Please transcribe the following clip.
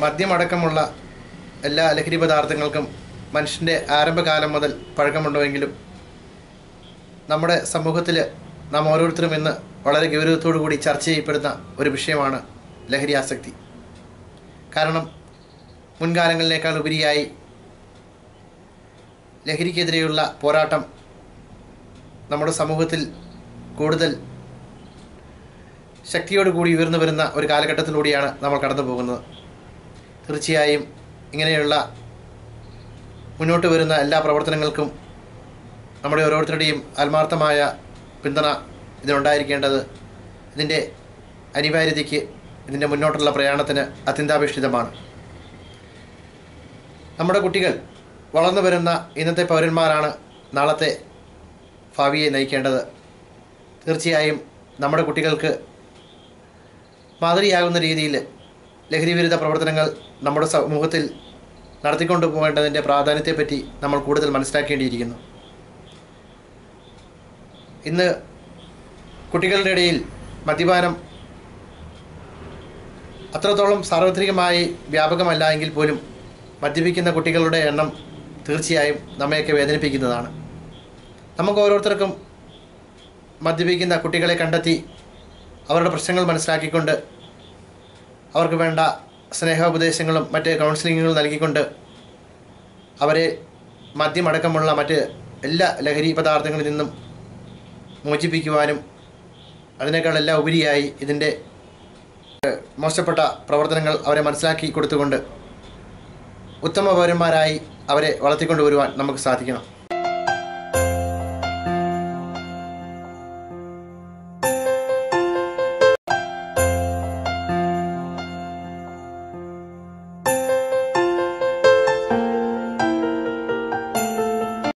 മദ്യമടക്കമുള്ള എല്ലാ ലഹരി പദാർത്ഥങ്ങൾക്കും മനുഷ്യൻ്റെ ആരംഭകാലം മുതൽ പഴക്കമുണ്ടെങ്കിലും നമ്മുടെ സമൂഹത്തിൽ നാം ഓരോരുത്തരും ഇന്ന് വളരെ ഗൗരവത്തോടു കൂടി ചർച്ച ചെയ്യപ്പെടുന്ന ഒരു വിഷയമാണ് ലഹരി ആസക്തി കാരണം മുൻകാലങ്ങളിനേക്കാൾ ഉപരിയായി ലഹരിക്കെതിരെയുള്ള പോരാട്ടം നമ്മുടെ സമൂഹത്തിൽ കൂടുതൽ ശക്തിയോടുകൂടി ഉയർന്നു വരുന്ന ഒരു കാലഘട്ടത്തിലൂടെയാണ് നമ്മൾ കടന്നു പോകുന്നത് തീർച്ചയായും ഇങ്ങനെയുള്ള മുന്നോട്ട് വരുന്ന എല്ലാ പ്രവർത്തനങ്ങൾക്കും നമ്മുടെ ഓരോരുത്തരുടെയും ആത്മാർത്ഥമായ പിന്തുണ ഇതിനുണ്ടായിരിക്കേണ്ടത് ഇതിൻ്റെ അനിവാര്യതയ്ക്ക് ഇതിൻ്റെ മുന്നോട്ടുള്ള പ്രയാണത്തിന് അത്യന്താപേക്ഷിതമാണ് നമ്മുടെ കുട്ടികൾ വളർന്നു വരുന്ന ഇന്നത്തെ പൗരന്മാരാണ് നാളത്തെ ഭാവിയെ നയിക്കേണ്ടത് തീർച്ചയായും നമ്മുടെ കുട്ടികൾക്ക് മാതൃകയാകുന്ന രീതിയിൽ ലഹരിവിരുദ്ധ പ്രവർത്തനങ്ങൾ നമ്മുടെ സമൂഹത്തിൽ നടത്തിക്കൊണ്ടു പോകേണ്ടതിൻ്റെ പ്രാധാന്യത്തെപ്പറ്റി നമ്മൾ കൂടുതൽ മനസ്സിലാക്കേണ്ടിയിരിക്കുന്നു ഇന്ന് കുട്ടികളുടെ ഇടയിൽ മദ്യപാനം അത്രത്തോളം സാർവത്രികമായി വ്യാപകമല്ല എങ്കിൽ പോലും മദ്യപിക്കുന്ന കുട്ടികളുടെ എണ്ണം തീർച്ചയായും നമ്മയൊക്കെ വേദനിപ്പിക്കുന്നതാണ് നമുക്ക് ഓരോരുത്തർക്കും മദ്യപിക്കുന്ന കുട്ടികളെ കണ്ടെത്തി അവരുടെ പ്രശ്നങ്ങൾ മനസ്സിലാക്കിക്കൊണ്ട് അവർക്ക് വേണ്ട സ്നേഹോപദേശങ്ങളും മറ്റ് കൗൺസിലിങ്ങുകളും നൽകിക്കൊണ്ട് അവരെ മദ്യമടക്കമുള്ള മറ്റ് എല്ലാ ലഹരി പദാർത്ഥങ്ങളിൽ നിന്നും മോചിപ്പിക്കുവാനും അതിനേക്കാളെല്ലാം ഉപരിയായി ഇതിൻ്റെ ഏഹ്, മോശപ്പെട്ട പ്രവർത്തനങ്ങൾ അവരെ മനസ്സിലാക്കി കൊടുത്തുകൊണ്ട് ഉത്തമ പൗരന്മാരായി അവരെ വളർത്തിക്കൊണ്ടുവരുവാൻ നമുക്ക് സാധിക്കണം